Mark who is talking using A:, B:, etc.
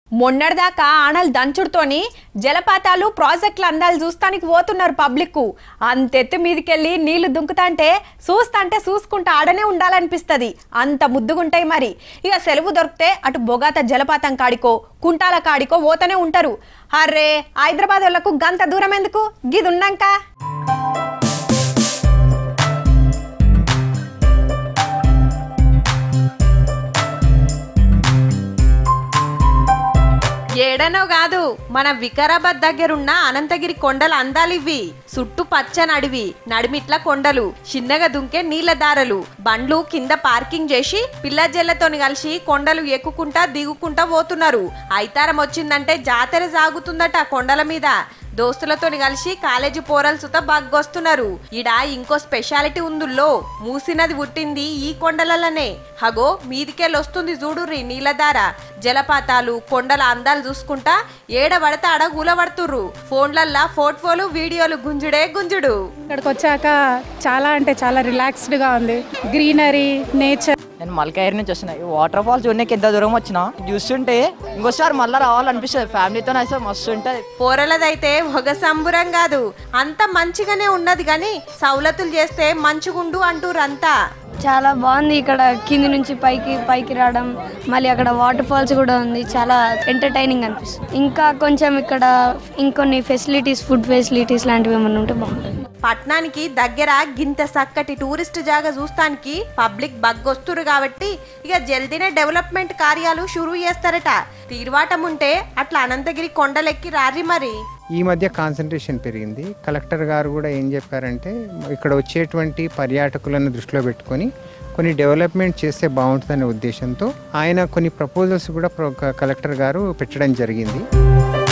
A: మొన్నటిదాకా ఆనల్ దంచుడుతోని జలపాతాలు ప్రాజెక్టులు అందాలు చూస్తానికి పోతున్నారు పబ్లిక్ అంతెత్తు మీదకెళ్ళి నీళ్లు దుంకుతాంటే చూస్తాంటే చూసుకుంటా ఆడనే ఉండాలనిపిస్తుంది అంత ముద్దుగుంటాయి మరి ఇక సెలవు దొరికితే అటు బొగాత జలపాతం కాడికో కుంటాల కాడికో పోతూనే ఉంటారు అర్రే హైదరాబాద్ వాళ్ళకు గంత దూరం ఎందుకు గిది ఉన్నాక ఏడనో కాదు మన వికారాబాద్ దగ్గరున్న అనంతగిరి కొండల అందాలివి చుట్టూ పచ్చని అడవి నడిమిట్ల కొండలు చిన్నగా దుంకే నీళ్ల దారలు బండ్లు కింద పార్కింగ్ చేసి పిల్ల జల్లతోని కలిసి కొండలు ఎక్కుకుంటా దిగుకుంటా పోతున్నారు ఐతారం వచ్చిందంటే జాతర సాగుతుందట కొండల మీద దోస్తులతోని కలిసి కాలేజీ పోరలు సుత బగ్గొస్తున్నారు ఇడ ఇంకో స్పెషాలిటీ ఉందుల్లో మూసినది పుట్టింది ఈ కొండలలోనే హగో మీదికెళ్ళి వస్తుంది చూడుర్రి నీలధార జలపాతాలు కొండల అందాలు చూసుకుంటా ఏడ పడితే ఆడ కూలబడుతుర్రు ఫోన్లల్లా ఫోటోలు వీడియోలు గుంజుడే గుంజుడు
B: ఇక్కడికి వచ్చాక చాలా అంటే చాలా రిలాక్స్డ్గా ఉంది గ్రీనరీ నేచర్
C: నేను మల్కాయర్ నుంచి వస్తున్నా ఈ వాటర్ ఫాల్స్ చూడడానికి ఎంత దూరం వచ్చినా చూస్తుంటే ఇంకోసారి మళ్ళీ రావాలనిపిస్తుంది ఫ్యామిలీతో అయితే మస్తు ఉంటుంది
A: పోరలదైతే ఒక సంబురం కాదు అంత మంచిగానే ఉన్నది కానీ సౌలతులు చేస్తే మంచిగుండు అంటూరంతా
D: చాలా బాగుంది ఇక్కడ కింది నుంచి పైకి పైకి రావడం మళ్ళీ అక్కడ వాటర్ ఫాల్స్ కూడా ఉంది చాలా ఎంటర్టైనింగ్ అనిపిస్తుంది ఇంకా కొంచెం ఇక్కడ ఇంకొన్ని ఫెసిలిటీస్ ఫుడ్ ఫెసిలిటీస్ లాంటివి ఏమన్నా ఉంటే బాగుంటుంది
A: పట్నానికి దగ్గర గింత చక్కటి టూరిస్ట్ జాగా చూస్తానికి పబ్లిక్ బగ్గొస్తురు కాబట్టి ఇక జల్దీనే డెవలప్మెంట్ కార్యాలు షురూ చేస్తారట తీర్వాటం ఉంటే అట్లా అనంతగిరి కొండలెక్కి రారి మరి
E: ఈ మధ్య కాన్సన్ట్రేషన్ పెరిగింది కలెక్టర్ గారు కూడా ఏం చెప్పారంటే ఇక్కడ వచ్చేటువంటి పర్యాటకులను దృష్టిలో పెట్టుకొని కొన్ని డెవలప్మెంట్ చేస్తే బాగుంటుందనే ఉద్దేశంతో ఆయన కొన్ని ప్రపోజల్స్ కూడా ప్ర- కలెక్టర్ గారు పెట్టడం జరిగింది